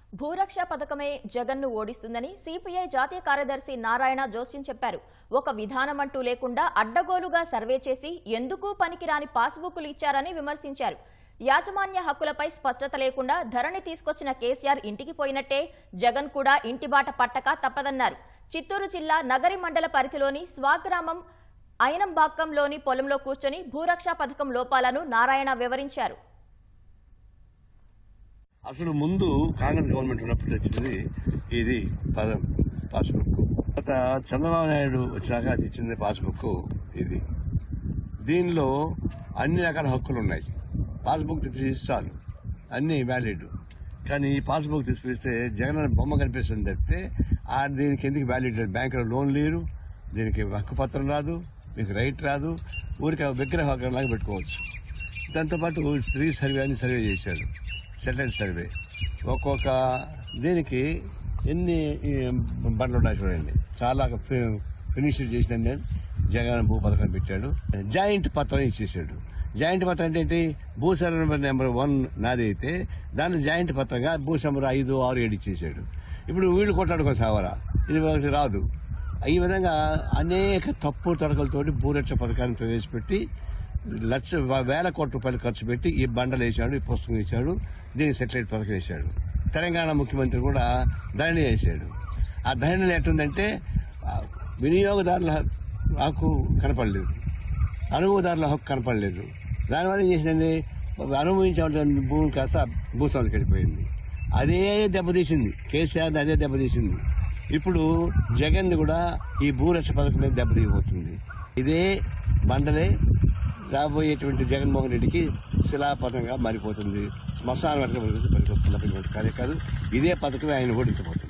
భూరక్ష పథకమే జగన్ను ఓడిస్తుందని సిపిఐ జాతీయ కార్యదర్శి నారాయణ జోస్యం చెప్పారు ఒక విధానం అంటూ లేకుండా అడ్డగోలుగా సర్వే చేసి ఎందుకు పనికిరాని పాస్బుక్లు ఇచ్చారని విమర్శించారు యాజమాన్య హక్కులపై స్పష్టత లేకుండా ధరణి తీసుకొచ్చిన కేసీఆర్ ఇంటికి పోయినట్టే జగన్ కూడా ఇంటి బాట పట్టక తప్పదన్నారు చిత్తూరు జిల్లా నగరి మండల పరిధిలోని స్వాగ్రామం అయినంబాక్కంలోని పొలంలో కూర్చొని భూరక్ష పథకం లోపాలను నారాయణ వివరించారు అసలు ముందు కాంగ్రెస్ గవర్నమెంట్ ఉన్నప్పుడు తెచ్చింది ఇది పదం పాస్బుక్ తర్వాత చంద్రబాబు నాయుడు వచ్చినాక అది ఇచ్చింది పాస్బుక్ ఇది దీనిలో అన్ని రకాల హక్కులు ఉన్నాయి పాస్బుక్ తీసిస్తారు అన్ని వ్యాలిడ్ కానీ ఈ పాస్బుక్ తీసుకొస్తే జగన్ అనే బొమ్మ కనిపిస్తుంది తప్పితే ఆ దీనికి ఎందుకు వ్యాలిడ్ లేదు బ్యాంకులో లోన్ లేరు దీనికి హక్కు పత్రం రాదు దీనికి రైట్ రాదు ఊరికి విగ్రహ లాగా పెట్టుకోవచ్చు దాంతోపాటు స్త్రీ సర్వే అని సర్వే చేశాడు సెటిల్డ్ సర్వే ఒక్కొక్క దీనికి ఎన్ని ఈ, బండ్లు ఉన్నాయి చూడండి చాలా ఫినిష్ చేసిన జగన్ భూ పథకం పెట్టాడు జాయింట్ పత్రం ఇచ్చేసాడు జాయింట్ పత్రం అంటే ఏంటి భూ సర్వే నెంబర్ నెంబర్ వన్ నాది అయితే దాన్ని జాయింట్ పత్రంగా భూ నెంబర్ ఐదు ఆరు ఏడు ఇచ్చేసాడు ఇప్పుడు వీళ్ళు కొట్లాడుకో సావరా ఇది ఒకటి రాదు ఈ విధంగా అనేక తప్పు తరగలతోటి భూరక్ష పథకాన్ని ప్రవేశపెట్టి లక్ష వేల కోట్ల రూపాయలు ఖర్చు పెట్టి ఈ బండలు వేశాడు ఈ పుస్తకం వేశాడు దీనికి సెటిలైట్ పథకం వేశాడు తెలంగాణ ముఖ్యమంత్రి కూడా ధరణి వేశాడు ఆ ధరణిలో ఎట్టుందంటే ఆ వినియోగదారుల హక్కు కనపడలేదు అనుభవదారుల హక్కు కనపడలేదు దానివల్ల ఏం చేసిందండి అనుభవించవలసిన భూమి కాస్త భూస్వామికి వెళ్ళిపోయింది అదే దెబ్బతీసింది కేసీఆర్ అదే దెబ్బతీసింది ఇప్పుడు జగన్ కూడా ఈ భూరక్ష పథకం మీద దెబ్బతీయబోతుంది ఇదే బండలే రాబోయేటువంటి జగన్మోహన్ రెడ్డికి శిలాపథంగా మారిపోతుంది శ్మశాన వర్గం పనికొస్తున్నటువంటి కార్యకాలు ఇదే పథకమే ఆయన ఓడించబోతుంది